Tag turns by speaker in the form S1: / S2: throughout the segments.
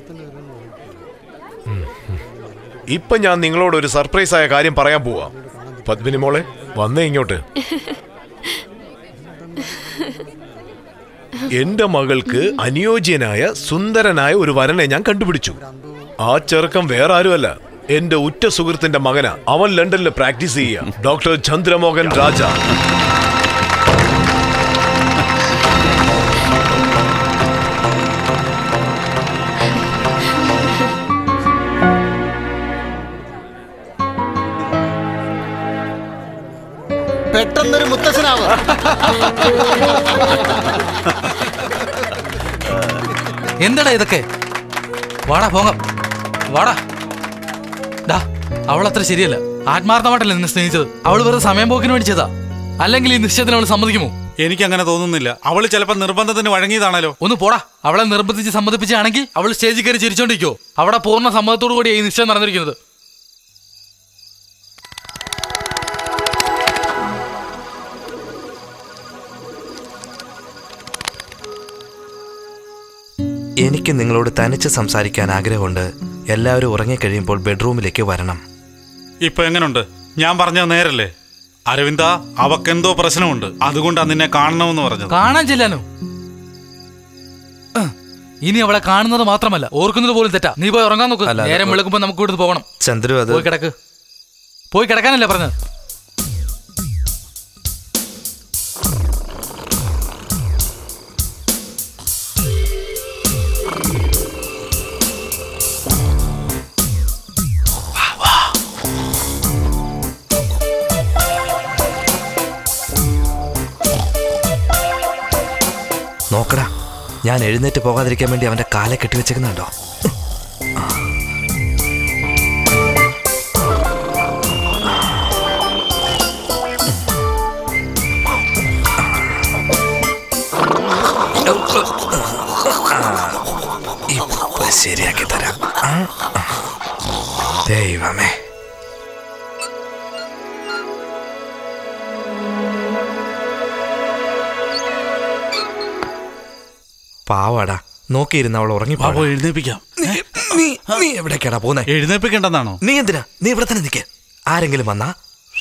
S1: ഇപ്പൊ ഞാൻ നിങ്ങളോട് ഒരു സർപ്രൈസ് ആയ കാര്യം പറയാൻ പോവാ പത്മിനി മോളെ വന്നേ ഇങ്ങോട്ട് എന്റെ മകൾക്ക് അനുയോജ്യനായ സുന്ദരനായ ഒരു വരനെ ഞാൻ കണ്ടുപിടിച്ചു ആ ചെറുക്കം വേറെ ആരുമല്ല എന്റെ ഉറ്റ സുഹൃത്തിന്റെ മകനാ അവൻ ലണ്ടനിൽ പ്രാക്ടീസ് ചെയ്യുക ഡോക്ടർ ചന്ദ്രമോഹൻ രാജ
S2: പെട്ടെന്നൊരു മുത്തച്ഛനാവ്
S3: എന്താടാ ഇതൊക്കെ വാടാ പോങ്ങം വാടാ ഡാ അവൾ അത്ര ശരിയല്ല ആത്മാർത്ഥമായിട്ടല്ല നിന്നെ സ്നേഹിച്ചത് അവൾ വെറുതെ സമയം പോക്കിന് വേണ്ടി ചെയ്താ അല്ലെങ്കിൽ ഈ നിശ്ചയത്തിന് അവൾ സമ്മതിക്കുമോ
S4: എനിക്ക് അങ്ങനെ തോന്നുന്നില്ല അവള് ചിലപ്പോ നിർബന്ധത്തിന് വഴങ്ങിയതാണല്ലോ
S3: ഒന്ന് പോടാ അവളെ നിർബന്ധിച്ച് സമ്മതിപ്പിച്ചാണെങ്കിൽ അവൾ സ്റ്റേജിൽ കയറി ചിരിച്ചോണ്ടിരിക്കോ അവിടെ പൂർണ്ണ സമ്മതത്തോടു കൂടി ഈ നിശ്ചയം നടന്നിരിക്കുന്നത്
S5: എനിക്ക് നിങ്ങളോട് തനിച്ച് സംസാരിക്കാൻ ആഗ്രഹമുണ്ട് എല്ലാവരും ഉറങ്ങിക്കഴിയുമ്പോൾ ബെഡ്റൂമിലേക്ക് വരണം
S4: ഇപ്പൊ എങ്ങനുണ്ട് ഞാൻ പറഞ്ഞത് നേരല്ലേ അരവിന്ദ അവക്കെന്തോ പ്രശ്നമുണ്ട് അതുകൊണ്ടാ നിന്നെ കാണണമെന്ന് പറഞ്ഞത്
S3: കാണാൻ ചെല്ലാനോ അഹ്. ഇനി അവളെ കാണുന്നത് മാത്രമല്ല ഓർക്കുന്നത് പോലും തെറ്റാ നീ പോയി ഉറങ്ങാൻ നോക്ക്
S5: അല്ല, അത്
S3: നേരം വിളക്കുമ്പോ നമുക്ക് ഇവിടുന്ന് പോകണം
S5: ചന്ദ്രു അത്
S3: പോയി കിടക്ക് പോയി കിടക്കാനല്ലേ പറഞ്ഞത്
S5: നോക്കടാ ഞാൻ എഴുന്നേറ്റ് പോകാതിരിക്കാൻ വേണ്ടി അവന്റെ കാലെ കെട്ടിവെച്ചേക്കുന്നുണ്ടോ ഇപ്പൊ ശരിയാക്കി തരാം ആ, ആ. ദൈവമേ പാവാടാ നോക്കിയിരുന്ന അവൾ ഉറങ്ങി
S4: ബാബു എഴുന്നേപ്പിക്കാം
S5: നീ നീ എവിടേക്കാടാ പോന്നെ
S4: എഴുന്നേപ്പിക്കണ്ടെന്നാണോ
S5: നീ എന്തിനാ നീ ഇവിടെ തന്നെ നിൽക്ക് ആരെങ്കിലും വന്നാ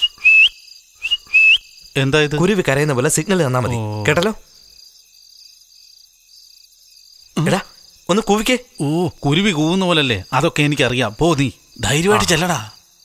S4: എന്താ ഇത്
S5: കുരുവി കരയുന്ന പോലെ സിഗ്നൽ തന്നാ മതി കേട്ടല്ലോ എടാ ഒന്ന് കൂവിക്കേ
S4: ഓ കുരുവി കൂവുന്ന പോലല്ലേ അതൊക്കെ എനിക്കറിയാം പോ നീ ധൈര്യമായിട്ട് ചെല്ലടാ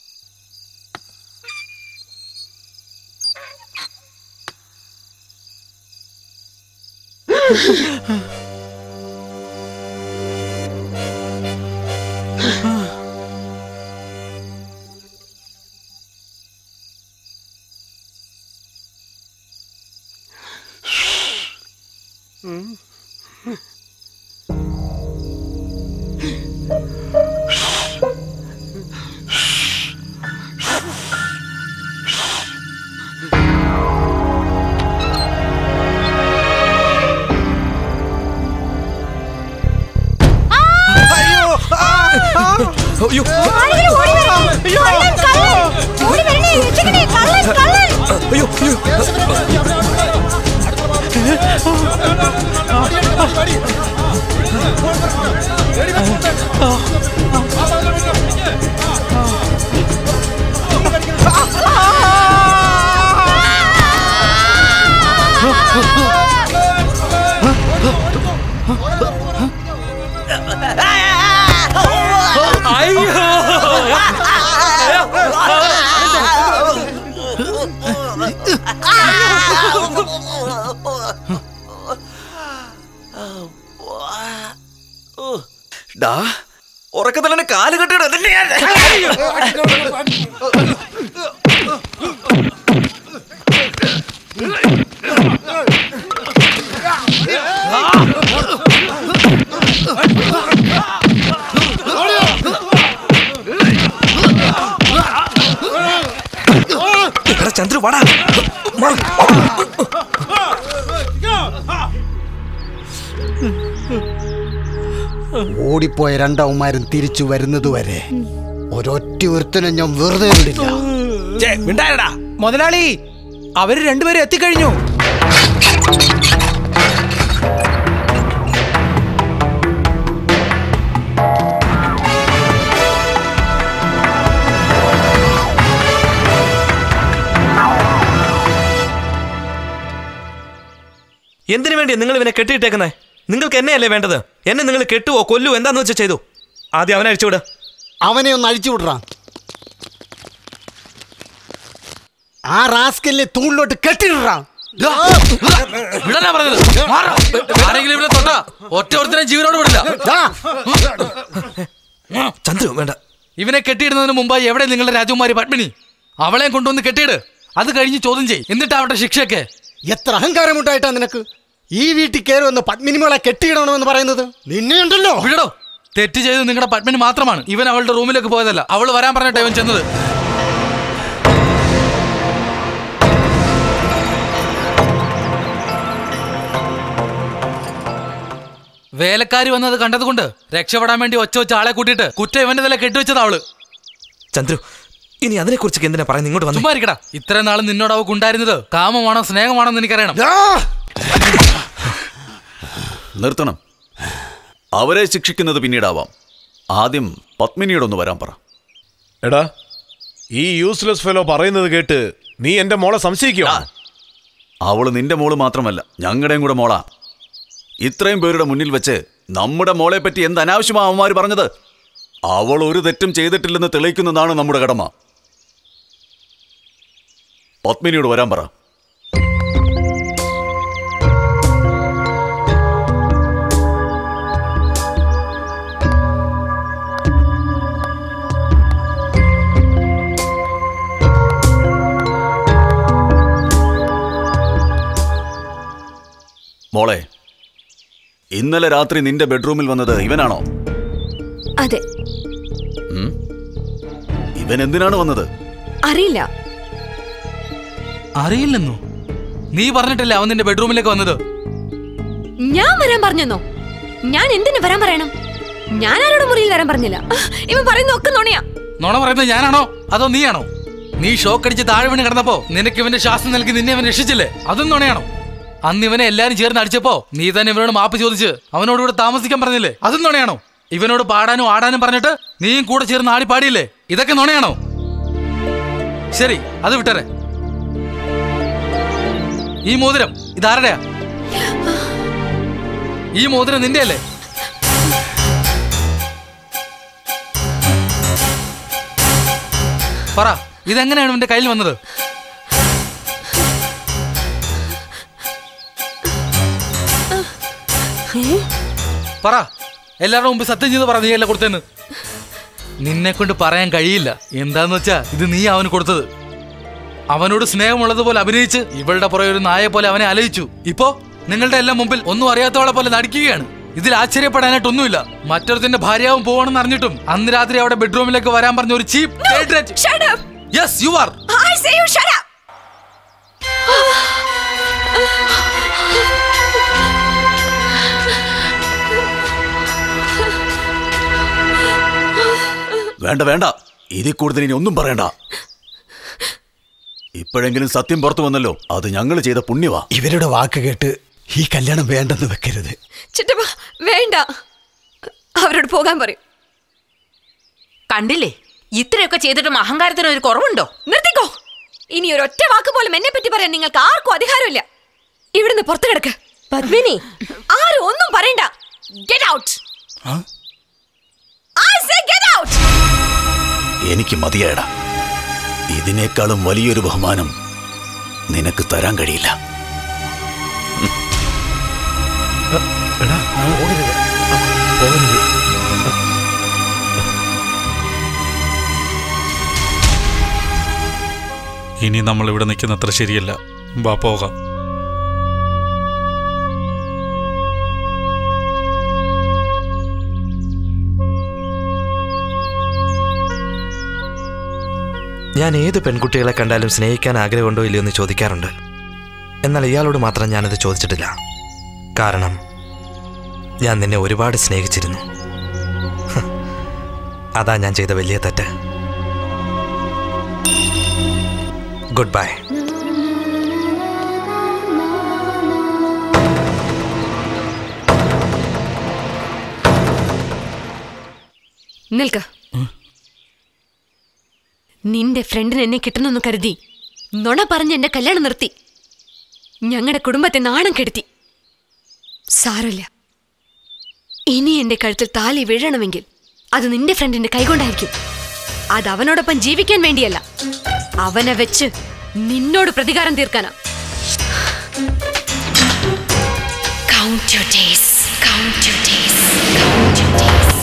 S5: അയ്യോ
S6: ആരെങ്കിലും ഓടി വരണേ. കള്ളൻ, കള്ളൻ. ഓടി വരണേ, രക്ഷിക്കണേ, കള്ളൻ, കള്ളൻ.
S5: അയ്യോ അയ്യോ ഡാ ഉറക്കത്തിലെ കാല് കെട്ടിട ചന്ദ്രു വാടാ മാറ്.
S2: ഓടിപ്പോയ രണ്ടവന്മാരും തിരിച്ചു വരുന്നതുവരെ ഒരൊറ്റ ഒരുത്തനെ ഞാൻ വെറുതെ വിടില്ല
S7: മുതലാളി അവര് രണ്ടുപേരും എത്തിക്കഴിഞ്ഞു
S5: എന്തിനു വേണ്ടിയാ നിങ്ങൾ ഇവനെ കെട്ടിയിട്ടേക്കുന്നേ നിങ്ങൾക്ക് എന്നെയല്ലേ വേണ്ടത് എന്നെ നിങ്ങൾ കെട്ടുവോ കൊല്ലുവോ എന്താന്ന് വെച്ചാൽ ചെയ്തു ആദ്യം അവനെ അഴിച്ചുവിട്
S2: അവനെ ഒന്ന് അഴിച്ചു വിടറാ ആ റാസ്കലിനെ തൂണിലോട്ട് കെട്ടിടാ
S3: ദാ, വിടാനാ പറഞ്ഞത് മാറാ. ആരെങ്കിലും ഇവിടെ തൊട്ടാ ഒറ്റ ഒരുത്തനെ ജീവനോട് വിടില്ല
S5: ചന്ദ്രു വേണ്ട
S3: ഇവനെ കെട്ടിയിടുന്നതിന് മുമ്പായി എവിടെ നിങ്ങളുടെ രാജകുമാരി പത്മിനി അവളെ കൊണ്ടുവന്ന് കെട്ടിയിട് അത് കഴിഞ്ഞ് ചോദ്യം ചെയ് എന്നിട്ട് അവരുടെ ശിക്ഷയൊക്കെ
S2: എത്ര അഹങ്കാരമുണ്ടായിട്ടാ നിനക്ക് ഈ വീട്ടിൽ കയറി വന്ന് പത്മിനിമോളെ കെട്ടിയിടണമെന്ന് പറയുന്നത് നിന്നെയുണ്ടല്ലോ
S3: വിടടോ തെറ്റ് ചെയ്ത് നിങ്ങളുടെ പത്മിനി മാത്രമാണ് ഇവൻ അവളുടെ റൂമിലേക്ക് പോയതല്ല അവൾ വരാൻ പറഞ്ഞിട്ട് ഇവൻ ചെന്നത് വേലക്കാരി വന്നത് കണ്ടതുകൊണ്ട് രക്ഷപ്പെടാൻ വേണ്ടി ഒച്ച വെച്ച ആളെ കൂട്ടിയിട്ട് കുറ്റം ഇവന്റെ തല കെട്ടിവെച്ചത് അവള്
S5: ചന്ദ്രു ഇനി അതിനെക്കുറിച്ചൊക്കെ എന്തിനാ പറയുന്നത് ഇങ്ങോട്ട് വന്നു
S3: ചുമ്മാ ഇരിക്കടാ ഇത്രയും നാളും നിന്നോട് അവക്ക് ഉണ്ടായിരുന്നത് കാമമാണോ സ്നേഹമാണോ എന്ന് എനിക്കറിയണം
S8: നിർത്തണം അവരെ ശിക്ഷിക്കുന്നത് പിന്നീടാവാം ആദ്യം പത്മിനിയോടൊന്ന് വരാൻ പറ
S1: എടാ ഈ യൂസ്ലെസ് ഫെലോ പറയുന്നത് കേട്ട് നീ എന്റെ മോളെ സംശയിക്കുക
S8: അവള് നിന്റെ മോള് മാത്രമല്ല ഞങ്ങളുടെയും കൂടെ മോളാ ഇത്രയും പേരുടെ മുന്നിൽ വെച്ച് നമ്മുടെ മോളെ പറ്റി എന്ത് അനാവശ്യമാ അവന്മാര് പറഞ്ഞത് അവൾ ഒരു തെറ്റും ചെയ്തിട്ടില്ലെന്ന് തെളിയിക്കുന്നതാണ് നമ്മുടെ കടമ പത്മിനിയോട് വരാൻ പറ മോളെ ഇന്നലെ രാത്രി നിന്റെ ബെഡ്റൂമിൽ വന്നത് ഇവനാണോ
S6: അതെ
S8: ഉം? ഇവൻ എന്തിനാണ് വന്നത്
S6: അറിയില്ല
S3: അറിയില്ലെന്നോ നീ പറഞ്ഞിട്ടല്ലേ അവൻ നിന്റെ ബെഡ്റൂമിലേക്ക് വന്നത്
S6: ഞാൻ വരാൻ പറഞ്ഞെന്നോ ഞാൻ എന്തിനു വരാൻ പറയണം ഞാൻ ആരോടും മുറിയിൽ വരാൻ പറഞ്ഞില്ല ആ, ഇവൻ പറയുന്ന ഒക്കെ നുണയാ
S3: നോണ പറയുന്നത് ഞാനാണോ അതോ നീയാണോ നീ ഷോക്ക് അടിച്ച് താഴെ വീണ് കിടന്നപ്പോ നിനക്ക് ഇവന്റെ ശ്വാസം നൽകി നിന്നെ അവൻ രക്ഷിച്ചില്ലേ അതും നുണയാണോ അന്ന് ഇവനെ എല്ലാരും ചേർന്ന് അടിച്ചപ്പോ നീ തന്നെ ഇവനോട് മാപ്പ് ചോദിച്ച് അവനോട് ഇവിടെ താമസിക്കാൻ പറഞ്ഞില്ലേ അതും നുണയാണോ ഇവനോട് പാടാനും ആടാനും പറഞ്ഞിട്ട് നീയും കൂടെ ചേർന്ന് ആടി പാടിയില്ലേ ഇതൊക്കെ നുണയാണോ ശരി അത് വിട്ടരെ ഈ മോതിരം ഇതാരുടെയാ ഈ മോതിരം നിന്റെ അല്ലേ പറ ഇതെങ്ങനെയാണ് ഇവന്റെ കയ്യിൽ വന്നത് പറ എല്ലാവരുടെ മുമ്പ് സത്യം ചെയ്ത് പറ നീ അല്ല കൊടുത്തെന്ന് നിന്നെ കൊണ്ട് പറയാൻ കഴിയില്ല എന്താന്ന് വെച്ചാ ഇത് നീ അവന് കൊടുത്തത് അവനോട് സ്നേഹമുള്ളതുപോലെ അഭിനയിച്ച് ഇവളുടെ പുറകെ ഒരു നായെ പോലെ അവനെ അലയിച്ചു ഇപ്പോ നിങ്ങളുടെ എല്ലാം മുമ്പിൽ ഒന്നും അറിയാത്തവളെ പോലെ നടിക്കുകയാണ് ഇതിൽ ആശ്ചര്യപ്പെടാനായിട്ടൊന്നുമില്ല മറ്റൊരുത്തിന്റെ ഭാര്യാവും പോകണമെന്ന് അറിഞ്ഞിട്ടും അന്ന് രാത്രി അവിടെ ബെഡ്റൂമിലേക്ക് വരാൻ പറഞ്ഞ ഒരു ചീപ്പ്
S6: Shut up!
S3: Yes you are
S6: I say you shut up!
S8: വേണ്ട വേണ്ട ഇതിൽ കൂടുതൽ ഇനി ഒന്നും പറയണ്ട ഇപ്പോഴെങ്കിലും സത്യം പുറത്തു വന്നല്ലോ അത് ഞങ്ങൾ ചെയ്ത പുണ്യവാ
S2: ഇവരുടെ വാക്ക് കേട്ട് ഈ കല്യാണം വേണ്ടെന്ന് വെക്കരുത്
S6: ചിറ്റപ്പ വേണ്ട അവരോട് പോകാൻ പറയും
S9: കണ്ടില്ലേ ഇത്രയൊക്കെ ചെയ്തിട്ടും അഹങ്കാരത്തിന് ഒരു കുറവുണ്ടോ
S6: നിർത്തിക്കോ ഇനി ഒരു ഒറ്റ വാക്ക് പോലും എന്നെ പറ്റി പറയാൻ നിങ്ങൾക്ക് ആർക്കും അധികാരമില്ല ഇവിടുന്ന് പുറത്തു കിടക്ക് പത്മിനി ആരും ഒന്നും പറയണ്ട get out I say get out!
S8: എനിക്ക് മതിയായടാ ഇതിനേക്കാളും വലിയൊരു ബഹുമാനം നിനക്ക് തരാൻ കഴിയില്ല
S4: ഇനി നമ്മൾ ഇവിടെ നിൽക്കുന്നത്ര ശരിയല്ല വാ പോകാം
S5: ഞാൻ ഏത് പെൺകുട്ടികളെ കണ്ടാലും സ്നേഹിക്കാൻ ആഗ്രഹമുണ്ടോ ഇല്ലയോ എന്ന് ചോദിക്കാറുണ്ട് എന്നാൽ ഇയാളോട് മാത്രം ഞാനത് ചോദിച്ചിട്ടില്ല കാരണം ഞാൻ നിന്നെ ഒരുപാട് സ്നേഹിച്ചിരുന്നു ഹ്. അതാ ഞാൻ ചെയ്ത വലിയ തെറ്റ് ഗുഡ് ബൈ
S6: നിൽക്ക നിന്റെ ഫ്രണ്ടിന് എന്നെ കിട്ടണമെന്ന് കരുതി നുണ പറഞ്ഞ് എന്റെ കല്യാണം നിർത്തി ഞങ്ങളുടെ കുടുംബത്തെ നാണം കെടുത്തി സാരമില്ല ഇനി എന്റെ കഴുത്തിൽ താലി വീഴണമെങ്കിൽ അത് നിന്റെ ഫ്രണ്ടിന്റെ കൈകൊണ്ടായിരിക്കും അത് അവനോടൊപ്പം ജീവിക്കാൻ വേണ്ടിയല്ല അവനെ വെച്ച് നിന്നോട് പ്രതികാരം തീർക്കാനാ Count your days. Count your days. Count